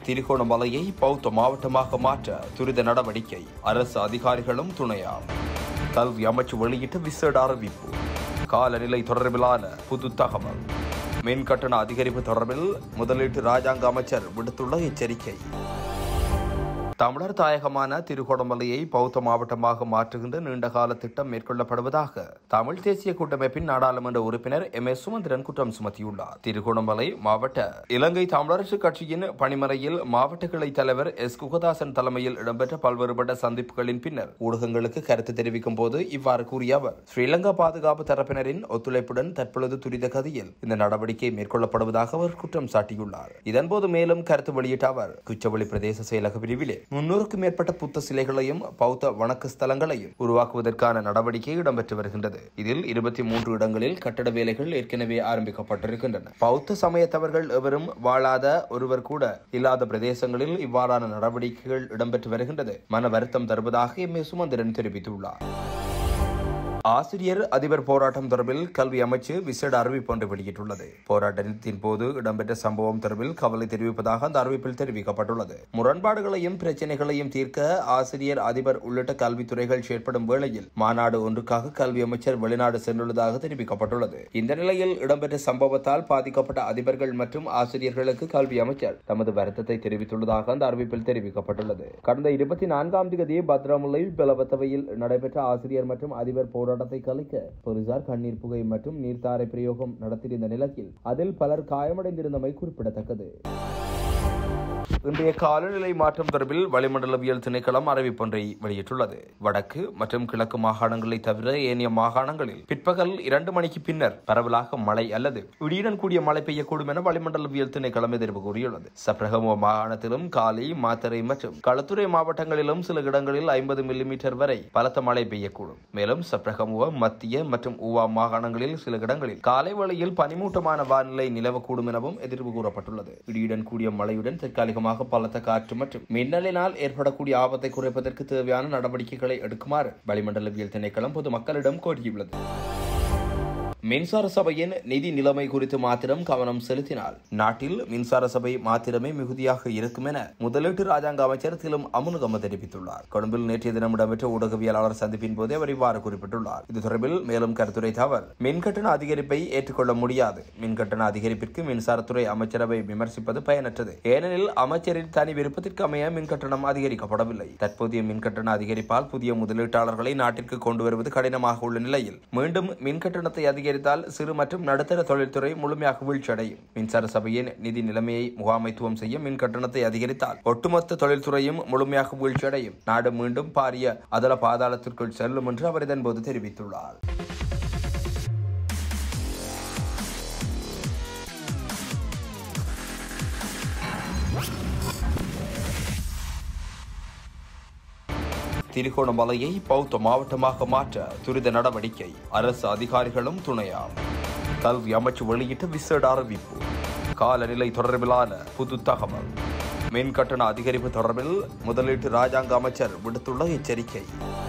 திருகோணமலையை பௌத்த மாவட்டமாக மாற்ற துரித நடவடிக்கை அரசு அதிகாரிகளும் துணையாம் கல்வி அமைச்சு வெளியிட்ட விசேட அறிவிப்பு காலநிலை தொடர்பிலான புது தகவல் மின் கட்டண அதிகரிப்பு தொடர்பில் முதலீட்டு ராஜாங்க அமைச்சர் விடுத்துள்ள எச்சரிக்கை தமிழர் தாயகமான திருகோணமலையை பௌத்த மாவட்டமாக மாற்றுகின்ற நீண்டகால திட்டம் மேற்கொள்ளப்படுவதாக தமிழ் தேசிய கூட்டமைப்பின் நாடாளுமன்ற உறுப்பினர் எம் எஸ் சுமந்திரன் குற்றம் சுமத்தியுள்ளார் திருகோணமலை மாவட்ட இலங்கை தமிழரசு கட்சியின் பணிமறையில் மாவட்ட கிளை தலைவர் எஸ் குகதாசன் தலைமையில் இடம்பெற்ற பல்வேறுபட்ட சந்திப்புகளின் பின்னர் ஊடகங்களுக்கு கருத்து தெரிவிக்கும் போது இவ்வாறு கூறிய அவர் ஸ்ரீலங்கா பாதுகாப்பு தரப்பினரின் ஒத்துழைப்புடன் தற்பொழுது துரித கதியில் இந்த நடவடிக்கை மேற்கொள்ளப்படுவதாக அவர் குற்றம் சாட்டியுள்ளார் இதன்போது மேலும் கருத்து வெளியிட்ட அவர் குச்சவெளி பிரதேச செயலக பிரிவிலே முன்னூறுக்கும் மேற்பட்ட புத்த சிலைகளையும் பௌத்த வணக்க ஸ்தலங்களையும் உருவாக்குவதற்கான நடவடிக்கை இடம்பெற்று வருகின்றது இதில் இருபத்தி மூன்று இடங்களில் கட்டட வேலைகள் ஏற்கனவே ஆரம்பிக்கப்பட்டிருக்கின்றன பௌத்த சமயத்தவர்கள் எவரும் வாழாத ஒருவர் கூட இல்லாத பிரதேசங்களில் இவ்வாறான நடவடிக்கைகள் இடம்பெற்று வருகின்றது மன வருத்தம் தருவதாக எம் ஏ சுமந்திரன் தெரிவித்துள்ளார் ஆசிரியர் அதிபர் போராட்டம் தொடர்பில் கல்வி அமைச்சு விசேட அறிவிப்பு ஒன்று வெளியிட்டுள்ளது போராட்டத்தின் போது இடம்பெற்ற சம்பவம் தொடர்பில் கவலை தெரிவிப்பதாக அந்த அறிவிப்பில் தெரிவிக்கப்பட்டுள்ளது முரண்பாடுகளையும் பிரச்சினைகளையும் தீர்க்க ஆசிரியர் அதிபர் உள்ளிட்ட கல்வித்துறைகள் செயற்படும் வேளையில் மாநாடு ஒன்றுக்காக கல்வி அமைச்சர் வெளிநாடு சென்றுள்ளதாக தெரிவிக்கப்பட்டுள்ளது இந்த நிலையில் இடம்பெற்ற சம்பவத்தால் பாதிக்கப்பட்ட அதிபர்கள் மற்றும் ஆசிரியர்களுக்கு கல்வி அமைச்சர் தமது வருத்தத்தை தெரிவித்துள்ளதாக அந்த அறிவிப்பில் தெரிவிக்கப்பட்டுள்ளது கடந்த இருபத்தி நான்காம் தேதி பத்ரமுல்லை பெலவத்தவையில் நடைபெற்ற ஆசிரியர் மற்றும் அதிபர் போராட்டத்தை கலைக்க போலீசார் கண்ணீர் புகை மற்றும் நீர்த்தாரை பிரயோகம் நடத்தியிருந்த நிலையில் அதில் பலர் காயமடைந்திருந்தமை குறிப்பிடத்தக்கது இன்றைய காலநிலை மாற்றம் தொடர்பில் வளிமண்டலவியல் திணைக்களம் அறிவிப்பொன்றை வெளியிட்டுள்ளது வடக்கு மற்றும் கிழக்கு மாகாணங்களை தவிர ஏனைய மாகாணங்களில் பிற்பகல் இரண்டு மணிக்கு பின்னர் பரவலாக மழை அல்லது இடியுடன் கூடிய மழை பெய்யக்கூடும் என வளிமண்டலவியல் திணைக்களம் எதிர்ப்பு கூறியுள்ளது சப்ரகமுவ மாகாணத்திலும் காலி மாத்தறை மற்றும் களத்துறை மாவட்டங்களிலும் சில இடங்களில் ஐம்பது மில்லிமீட்டர் வரை பலத்த மழை பெய்யக்கூடும் மேலும் சப்ரகமுவ மத்திய மற்றும் ஊவா மாகாணங்களில் சில இடங்களில் காலை வேளையில் பனிமூட்டமான வானிலை நிலவக்கூடும் எனவும் எதிர்ப்பு கூறப்பட்டுள்ளது இடியுடன் கூடிய மழையுடன் தற்காலிகமாக பலத்த காற்று மற்றும் மின்னலினால் ஏற்படக்கூடிய ஆபத்தை குறைப்பதற்கு தேவையான நடவடிக்கைகளை எடுக்குமாறு வளிமண்டலவியல் திணைக்களம் பொதுமக்களிடம் கோரியுள்ளது மின்சார சபையின் நிதி நிலைமை குறித்து மாத்திரம் கவனம் செலுத்தினால் நாட்டில் மின்சார சபை மாத்திரமே மிகுதியாக இருக்கும் என முதலீட்டு ராஜாங்க அமைச்சர் திலும் அமுனுகம தெரிவித்துள்ளார் கொழும்பில் நேற்றைய தினம் இடம்பெற்ற ஊடகவியலாளர் சந்திப்பின் போது அவர் இவ்வாறு குறிப்பிட்டுள்ளார் இது தொடர்பில் மேலும் கருத்துரைத்த அவர் மின் கட்டண அதிகரிப்பை ஏற்றுக்கொள்ள முடியாது மின் கட்டண அதிகரிப்பிற்கு மின்சாரத்துறை அமைச்சரவை விமர்சிப்பது பயனற்றது ஏனெனில் அமைச்சரின் தனி விருப்பத்திற்கு அமைய மின் கட்டணம் அதிகரிக்கப்படவில்லை தற்போதைய மின் கட்டண அதிகரிப்பால் புதிய முதலீட்டாளர்களை நாட்டிற்கு கொண்டு வருவது கடினமாக உள்ள நிலையில் மீண்டும் மின் கட்டணத்தை அதிகரித்தால் சிறு மற்றும் நடுத்தர தொழில்துறை முழுமையாக வீழ்ச்சியடையும் மின்சார சபையின் நிதி நிலைமையை முகாமைத்துவம் செய்ய மின் கட்டணத்தை அதிகரித்தால் ஒட்டுமொத்த தொழில்துறையும் முழுமையாக வீழ்ச்சியடையும் நாடு மீண்டும் பாரிய அதல பாதாளத்திற்குள் செல்லும் என்று அவர் இதன்போது தெரிவித்துள்ளார் திருகோணமலையை பௌத்த மாவட்டமாக மாற்ற துரித நடவடிக்கை அரசு அதிகாரிகளும் துணையாம் கல்வி அமைச்சு வெளியிட்ட விசேட அறிவிப்பு காலநிலை தொடர்பிலான புது தகவல் மின் கட்டண அதிகரிப்பு தொடர்பில் முதலீட்டு ராஜாங்க அமைச்சர் விடுத்துள்ள எச்சரிக்கை